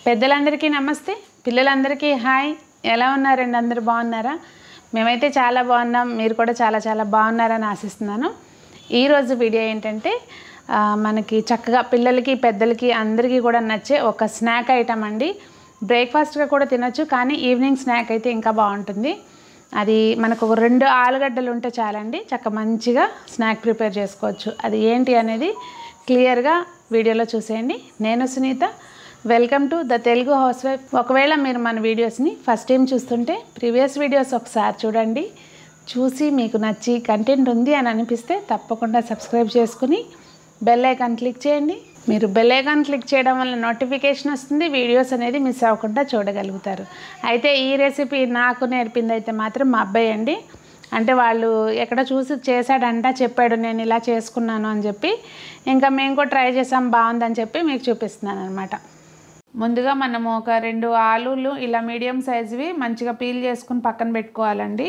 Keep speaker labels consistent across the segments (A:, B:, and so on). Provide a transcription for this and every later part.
A: పెద్దలందరికీ నమస్తే పిల్లలందరికీ హాయ్ ఎలా ఉన్నారండి అందరు బాగున్నారా మేమైతే చాలా బాగున్నాం మీరు కూడా చాలా చాలా బాగున్నారని ఆశిస్తున్నాను ఈరోజు వీడియో ఏంటంటే ఆ, మనకి చక్కగా పిల్లలకి పెద్దలకి అందరికీ కూడా నచ్చే ఒక స్నాక్ ఐటమ్ అండి బ్రేక్ఫాస్ట్గా కూడా తినొచ్చు కానీ ఈవినింగ్ స్నాక్ అయితే ఇంకా బాగుంటుంది అది మనకు ఒక రెండు ఆలుగడ్డలు ఉంటే చాలండి చక్క మంచిగా స్నాక్ ప్రిపేర్ చేసుకోవచ్చు అది ఏంటి అనేది క్లియర్గా వీడియోలో చూసేయండి నేను Sunitha welcome to the Telugu house wife ఒకవేళ మీరు మన వీడియోస్ని ఫస్ట్ టైం చూస్తుంటే ప్రీవియస్ వీడియోస్ ఒకసారి చూడండి చూసి మీకు నచ్చి కంటెంట్ ఉంది అని అనిపిస్తే తప్పకుండా సబ్స్క్రైబ్ చేసుకుని బెల్ ఐకాన్ క్లిక్ చేయండి మీరు బెల్ ఐకాన్ క్లిక్ చేయడం వల్ల నోటిఫికేషన్ వస్తుంది వీడియోస్ అనేది మిస్ అవ్వకుండా చూడగలుగుతారు అయితే ఈ రెసిపీ నాకు నేర్పింది అయితే మాత్రం మా అబ్బాయి అండి అంటే వాళ్ళు ఎక్కడ చూసి చేశాడంట చెప్పాడు నేను ఇలా చేసుకున్నాను అని చెప్పి ఇంకా మేము కూడా ట్రై చేసాం బాగుందని చెప్పి మీకు చూపిస్తున్నాను అనమాట ముందుగా మనము ఒక రెండు ఆలులు ఇలా మీడియం సైజువి మంచిగా పీల్ చేసుకుని పక్కన పెట్టుకోవాలండి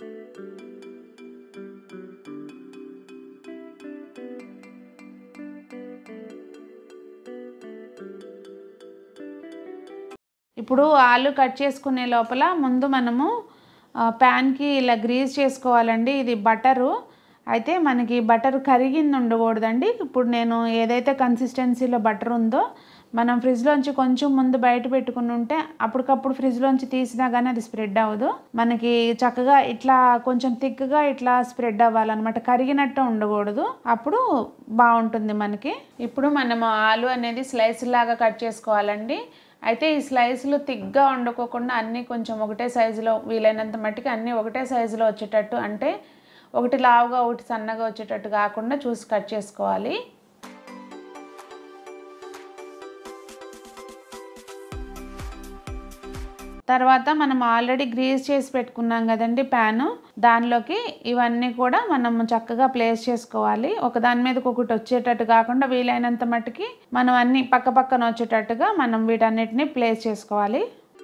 A: ఇప్పుడు ఆలు కట్ చేసుకునే లోపల ముందు మనము ఆ, ప్యాన్కి ఇలా గ్రీజ్ చేసుకోవాలండి ఇది బటరు అయితే మనకి బటర్ కరిగింది ఉండకూడదండి ఇప్పుడు నేను ఏదైతే కన్సిస్టెన్సీలో బటర్ ఉందో మనం ఫ్రిడ్జ్లోంచి కొంచెం ముందు బయట పెట్టుకుని ఉంటే అప్పటికప్పుడు ఫ్రిడ్జ్లోంచి తీసినా కానీ అది స్ప్రెడ్ అవ్వదు మనకి చక్కగా ఇట్లా కొంచెం థిక్గా ఇట్లా స్ప్రెడ్ అవ్వాలన్నమాట కరిగినట్టు ఉండకూడదు అప్పుడు బాగుంటుంది మనకి ఇప్పుడు మనము ఆలు అనేది స్లైస్ లాగా కట్ చేసుకోవాలండి అయితే ఈ స్లైస్లు తిగ్గా వండుకోకుండా అన్నీ కొంచెం ఒకటే సైజులో వీలైనంత మట్టికి అన్నీ ఒకటే సైజులో వచ్చేటట్టు అంటే ఒకటి లావుగా ఒకటి సన్నగా వచ్చేటట్టు కాకుండా చూసి కట్ చేసుకోవాలి తర్వాత మనం ఆల్రెడీ గ్రీజ్ చేసి పెట్టుకున్నాం కదండి ప్యాను దానిలోకి ఇవన్నీ కూడా మనం చక్కగా ప్లేస్ చేసుకోవాలి ఒక దాని మీదకి ఒకటి వచ్చేటట్టు కాకుండా వీలైనంత మట్టుకి మనం అన్ని పక్క పక్కన వచ్చేటట్టుగా మనం వీటన్నిటిని ప్లేస్ చేసుకోవాలి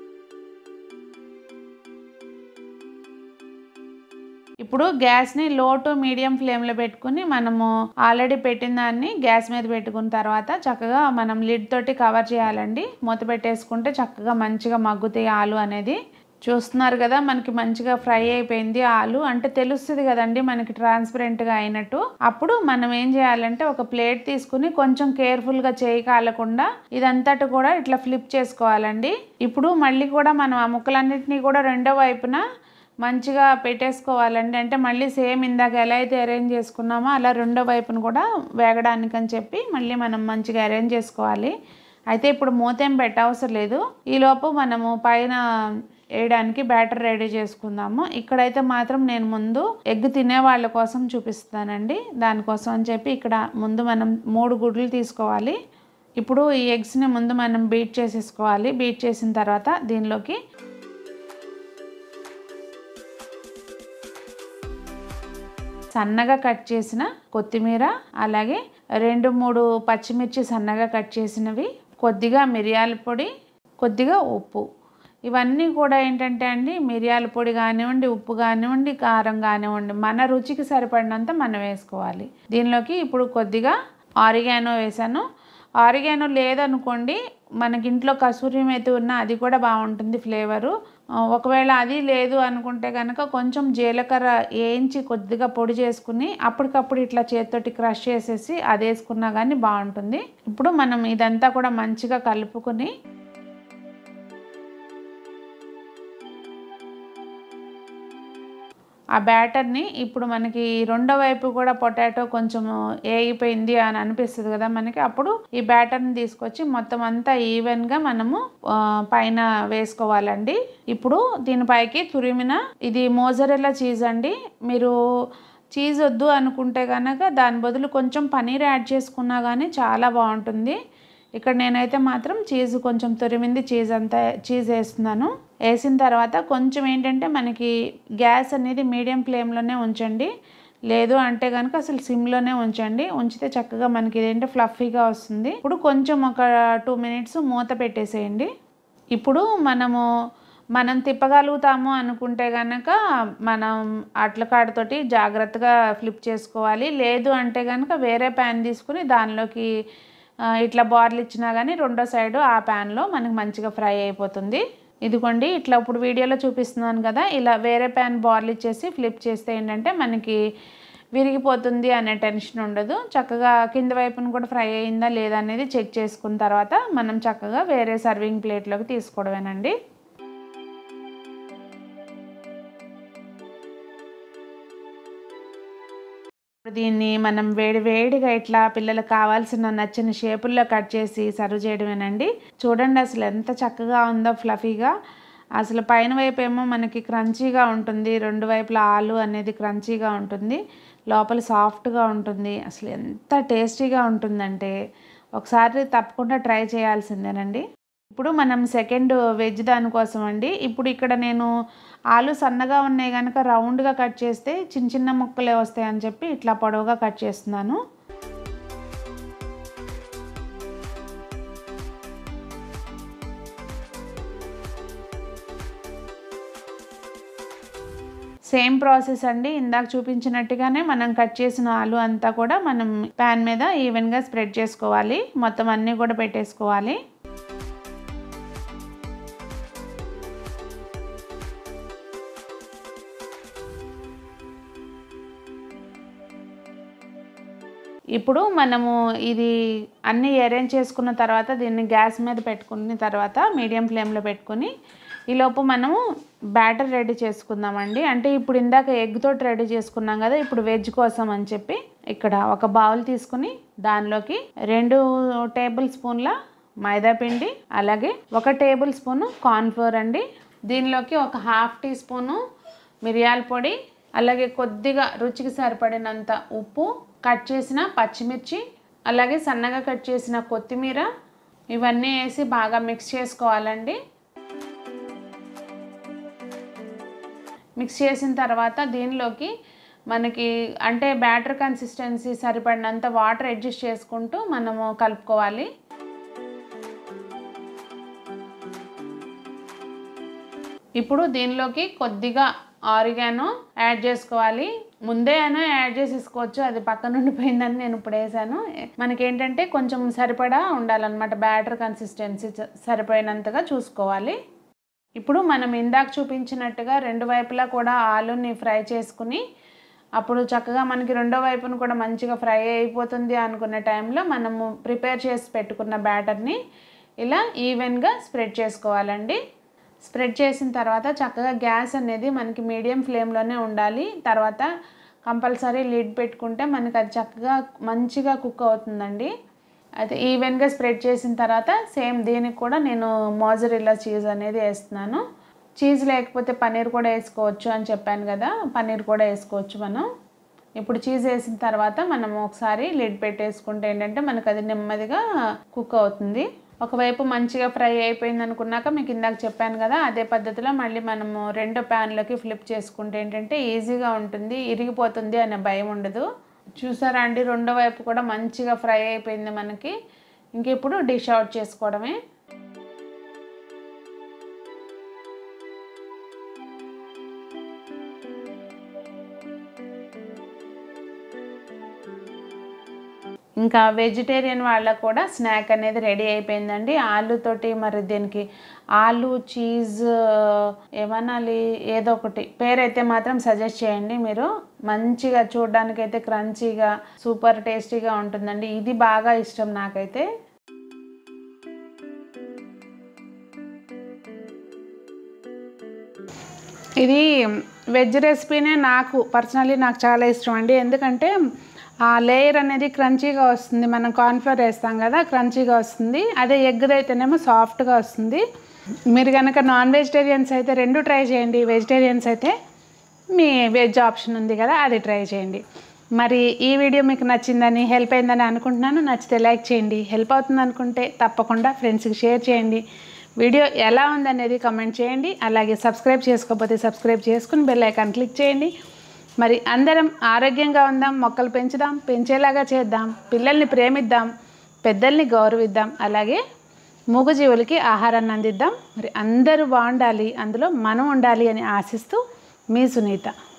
A: ఇప్పుడు గ్యాస్ని లో టు మీడియం ఫ్లేమ్లో పెట్టుకుని మనము ఆల్రెడీ పెట్టిన దాన్ని గ్యాస్ మీద పెట్టుకున్న తర్వాత చక్కగా మనం లిడ్ తోటి కవర్ చేయాలండి మూత పెట్టేసుకుంటే చక్కగా మంచిగా మగ్గుతాయి ఆలు అనేది చూస్తున్నారు కదా మనకి మంచిగా ఫ్రై అయిపోయింది ఆలు అంటే తెలుస్తుంది కదండి మనకి ట్రాన్స్పరెంట్గా అయినట్టు అప్పుడు మనం ఏం చేయాలంటే ఒక ప్లేట్ తీసుకుని కొంచెం కేర్ఫుల్గా చేయి కాలకుండా ఇదంతటి కూడా ఇట్లా ఫ్లిప్ చేసుకోవాలండి ఇప్పుడు మళ్ళీ కూడా మనం ఆ ముక్కలన్నిటినీ కూడా రెండో వైపున మంచిగా పెట్టేసుకోవాలండి అంటే మళ్ళీ సేమ్ ఇందాక ఎలా అయితే అరేంజ్ చేసుకున్నామో అలా రెండో వైపును కూడా వేగడానికి అని చెప్పి మళ్ళీ మనం మంచిగా అరేంజ్ చేసుకోవాలి అయితే ఇప్పుడు మూతేం పెట్టవసరం లేదు ఈలోపు మనము పైన వేయడానికి బ్యాటర్ రెడీ చేసుకుందాము ఇక్కడైతే మాత్రం నేను ముందు ఎగ్ తినే వాళ్ళ కోసం చూపిస్తానండి దానికోసం అని చెప్పి ఇక్కడ ముందు మనం మూడు గుడ్లు తీసుకోవాలి ఇప్పుడు ఈ ఎగ్స్ని ముందు మనం బీట్ చేసేసుకోవాలి బీట్ చేసిన తర్వాత దీనిలోకి సన్నగా కట్ చేసిన కొత్తిమీర అలాగే రెండు మూడు పచ్చిమిర్చి సన్నగా కట్ చేసినవి కొద్దిగా మిరియాల పొడి కొద్దిగా ఉప్పు ఇవన్నీ కూడా ఏంటంటే అండి మిరియాల పొడి కానివ్వండి ఉప్పు కానివ్వండి కారం కానివ్వండి మన రుచికి సరిపడినంత మనం వేసుకోవాలి దీనిలోకి ఇప్పుడు కొద్దిగా ఆరిగానో వేసాను ఆరిగానో లేదనుకోండి మనకి ఇంట్లో కసూరి మేతి ఉన్న అది కూడా బాగుంటుంది ఫ్లేవరు ఆ, ఒకవేళ అది లేదు అనుకుంటే కనుక కొంచెం జీలకర్ర వేయించి కొద్దిగా పొడి చేసుకుని అప్పటికప్పుడు ఇట్లా చేతితోటి క్రష్ చేసేసి అది వేసుకున్నా కానీ బాగుంటుంది ఇప్పుడు మనం ఇదంతా కూడా మంచిగా కలుపుకుని ఆ బ్యాటర్ని ఇప్పుడు మనకి రెండో వైపు కూడా పొటాటో కొంచెం ఏగిపోయింది అని అనిపిస్తుంది కదా మనకి అప్పుడు ఈ బ్యాటర్ని తీసుకొచ్చి మొత్తం అంతా ఈవెన్గా మనము ఆ, పైన వేసుకోవాలండి ఇప్పుడు దీనిపైకి తురిమిన ఇది మోజరెల్లా చీజ్ అండి మీరు చీజ్ వద్దు అనుకుంటే కనుక దాని బదులు కొంచెం పనీర్ యాడ్ చేసుకున్నా కానీ చాలా బాగుంటుంది ఇక్కడ నేనైతే మాత్రం చీజ్ కొంచెం తురిమింది చీజ్ అంతా చీజ్ వేస్తున్నాను వేసిన తర్వాత కొంచెం ఏంటంటే మనకి గ్యాస్ అనేది మీడియం ఫ్లేమ్లోనే ఉంచండి లేదు అంటే కనుక అసలు సిమ్లోనే ఉంచండి ఉంచితే చక్కగా మనకి ఇదేంటి ఫ్లఫీగా వస్తుంది ఇప్పుడు కొంచెం ఒక టూ మినిట్స్ మూత పెట్టేసేయండి ఇప్పుడు మనము మనం తిప్పగలుగుతాము అనుకుంటే కనుక మనం అట్ల కాడతోటి జాగ్రత్తగా ఫ్లిప్ చేసుకోవాలి లేదు అంటే కనుక వేరే ప్యాన్ తీసుకుని దానిలోకి ఆ, ఇట్లా బార్లు ఇచ్చినా కానీ రెండో సైడు ఆ ప్యాన్లో మనకి మంచిగా ఫ్రై అయిపోతుంది ఇదిగోండి ఇట్లా ఇప్పుడు వీడియోలో చూపిస్తున్నాను కదా ఇలా వేరే ప్యాన్ బార్లు ఇచ్చేసి ఫ్లిప్ చేస్తే ఏంటంటే మనకి విరిగిపోతుంది అనే టెన్షన్ ఉండదు చక్కగా కింద వైపున కూడా ఫ్రై అయిందా లేదా అనేది చెక్ చేసుకున్న తర్వాత మనం చక్కగా వేరే సర్వింగ్ ప్లేట్లోకి తీసుకోవడమేనండి దీన్ని మనం వేడి వేడిగా ఇట్లా పిల్లలకు కావాల్సిన నచ్చిన షేపుల్లో కట్ చేసి సర్వ్ చేయడమేనండి చూడండి అసలు ఎంత చక్కగా ఉందో ఫ్లఫీగా అసలు పైన వైపు ఏమో మనకి క్రంచీగా ఉంటుంది రెండు వైపుల ఆలు అనేది క్రంచీగా ఉంటుంది లోపల సాఫ్ట్గా ఉంటుంది అసలు ఎంత టేస్టీగా ఉంటుందంటే ఒకసారి తప్పకుండా ట్రై చేయాల్సిందేనండి ఇప్పుడు మనం సెకండ్ వెజ్ దానికోసం అండి ఇప్పుడు ఇక్కడ నేను ఆలు సన్నగా ఉన్నాయి కనుక రౌండ్గా కట్ చేస్తే చిన్న చిన్న ముక్కలే వస్తాయి అని చెప్పి ఇట్లా పొడవుగా కట్ చేస్తున్నాను సేమ్ ప్రాసెస్ అండి ఇందాక చూపించినట్టుగానే మనం కట్ చేసిన ఆలు అంతా కూడా మనం ప్యాన్ మీద ఈవెన్గా స్ప్రెడ్ చేసుకోవాలి మొత్తం అన్నీ కూడా పెట్టేసుకోవాలి ఇప్పుడు మనము ఇది అన్నీ అరేంజ్ చేసుకున్న తర్వాత దీన్ని గ్యాస్ మీద పెట్టుకున్న తర్వాత మీడియం ఫ్లేమ్లో పెట్టుకొని ఈలోపు మనము బ్యాటర్ రెడీ చేసుకుందామండి అంటే ఇప్పుడు ఇందాక ఎగ్ తోటి రెడీ చేసుకున్నాం కదా ఇప్పుడు వెజ్ కోసం అని చెప్పి ఇక్కడ ఒక బౌల్ తీసుకుని దానిలోకి రెండు టేబుల్ స్పూన్ల మైదా పిండి అలాగే ఒక టేబుల్ స్పూను కార్న్ఫ్లోర్ అండి దీనిలోకి ఒక హాఫ్ టీ స్పూను మిరియాల పొడి అలాగే కొద్దిగా రుచికి సరిపడినంత ఉప్పు కట్ చేసిన పచ్చిమిర్చి అలాగే సన్నగా కట్ చేసిన కొత్తిమీర ఇవన్నీ వేసి బాగా మిక్స్ చేసుకోవాలండి మిక్స్ చేసిన తర్వాత దీనిలోకి మనకి అంటే బ్యాటర్ కన్సిస్టెన్సీ సరిపడినంత వాటర్ అడ్జస్ట్ చేసుకుంటూ మనము కలుపుకోవాలి ఇప్పుడు దీనిలోకి కొద్దిగా ఆరిగానో యాడ్ చేసుకోవాలి ముందే అయినా యాడ్ చేసేసుకోవచ్చు అది పక్కన ఉండిపోయిందని నేను ఇప్పుడు వేసాను మనకేంటంటే కొంచెం సరిపడా ఉండాలన్నమాట బ్యాటర్ కన్సిస్టెన్సీ సరిపోయినంతగా చూసుకోవాలి ఇప్పుడు మనం ఇందాక చూపించినట్టుగా రెండు వైపులా కూడా ఆలుని ఫ్రై చేసుకుని అప్పుడు చక్కగా మనకి రెండో వైపును కూడా మంచిగా ఫ్రై అయిపోతుంది అనుకునే టైంలో మనము ప్రిపేర్ చేసి పెట్టుకున్న బ్యాటర్ని ఇలా ఈవెన్గా స్ప్రెడ్ చేసుకోవాలండి స్ప్రెడ్ చేసిన తర్వాత చక్కగా గ్యాస్ అనేది మనకి మీడియం ఫ్లేమ్లోనే ఉండాలి తర్వాత కంపల్సరీ లిడ్ పెట్టుకుంటే మనకి అది చక్కగా మంచిగా కుక్ అవుతుందండి అయితే ఈవెన్గా స్ప్రెడ్ చేసిన తర్వాత సేమ్ దీనికి కూడా నేను మోజరిల్లా చీజ్ అనేది వేస్తున్నాను చీజ్ లేకపోతే పన్నీర్ కూడా వేసుకోవచ్చు అని చెప్పాను కదా పన్నీర్ కూడా వేసుకోవచ్చు మనం ఇప్పుడు చీజ్ వేసిన తర్వాత మనం ఒకసారి లిడ్ పెట్టేసుకుంటే ఏంటంటే మనకు అది నెమ్మదిగా కుక్ అవుతుంది ఒకవైపు మంచిగా ఫ్రై అయిపోయింది అనుకున్నాక మీకు ఇందాక చెప్పాను కదా అదే పద్ధతిలో మళ్ళీ మనము రెండు ప్యాన్లకి ఫ్లిప్ చేసుకుంటే ఏంటంటే ఈజీగా ఉంటుంది ఇరిగిపోతుంది అనే భయం ఉండదు చూసారా అండి రెండో వైపు కూడా మంచిగా ఫ్రై అయిపోయింది మనకి ఇంక ఇప్పుడు డిష్ అవుట్ చేసుకోవడమే ఇంకా వెజిటేరియన్ వాళ్ళకు కూడా స్నాక్ అనేది రెడీ అయిపోయిందండి ఆలుతోటి మరి దీనికి ఆలు చీజ్ ఏమనాలి ఏదో ఒకటి పేరైతే మాత్రం సజెస్ట్ చేయండి మీరు మంచిగా చూడడానికి అయితే క్రంచీగా సూపర్ టేస్టీగా ఉంటుందండి ఇది బాగా ఇష్టం నాకైతే ఇది వెజ్ రెసిపీనే నాకు పర్సనల్లీ నాకు చాలా ఇష్టం అండి ఎందుకంటే ఆ లేయర్ అనేది క్రంచీగా వస్తుంది మనం కార్న్ఫ్లోర్ వేస్తాం కదా క్రంచీగా వస్తుంది అదే ఎగ్ అయితేనేమో సాఫ్ట్గా వస్తుంది మీరు కనుక నాన్ వెజిటేరియన్స్ అయితే రెండు ట్రై చేయండి వెజిటేరియన్స్ అయితే మీ వెజ్ ఆప్షన్ ఉంది కదా అది ట్రై చేయండి మరి ఈ వీడియో మీకు నచ్చిందని హెల్ప్ అయిందని అనుకుంటున్నాను నచ్చితే లైక్ చేయండి హెల్ప్ అవుతుంది అనుకుంటే తప్పకుండా ఫ్రెండ్స్కి షేర్ చేయండి వీడియో ఎలా ఉందనేది కమెంట్ చేయండి అలాగే సబ్స్క్రైబ్ చేసుకోకపోతే సబ్స్క్రైబ్ చేసుకుని బెల్ ఐకాన్ క్లిక్ చేయండి మరి అందరం ఆరోగ్యంగా ఉందాం మొక్కలు పెంచుదాం పెంచేలాగా చేద్దాం పిల్లల్ని ప్రేమిద్దాం పెద్దల్ని గౌరవిద్దాం అలాగే మూగజీవులకి ఆహారాన్ని అందిద్దాం మరి అందరూ బాగుండాలి అందులో మనం ఉండాలి అని ఆశిస్తూ మీ సునీత